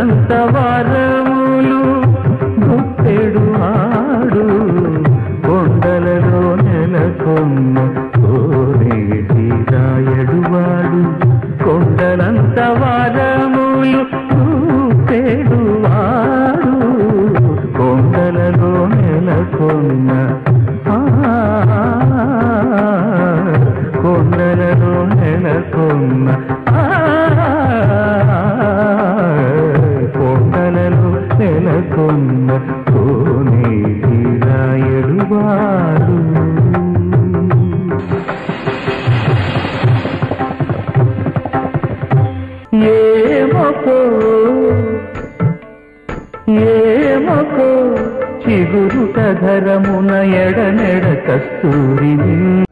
కొండలంత వారములు గుప్పెడు ఆడు కొండలలో నెలకొన్న కోరేటి రాయడువాడు కొండలంత వారములు గుప్పెడు వాడు కొండలలో నెలకొన్న ఆ, కొండలలో నెలకొన్న ఆ, కొండలలో నెలకొన్న కోనేటి రాయడువాడు ఏమకో ఏమకో చిగురు కధరమున ఎడనెడ కస్తూరి నిన్న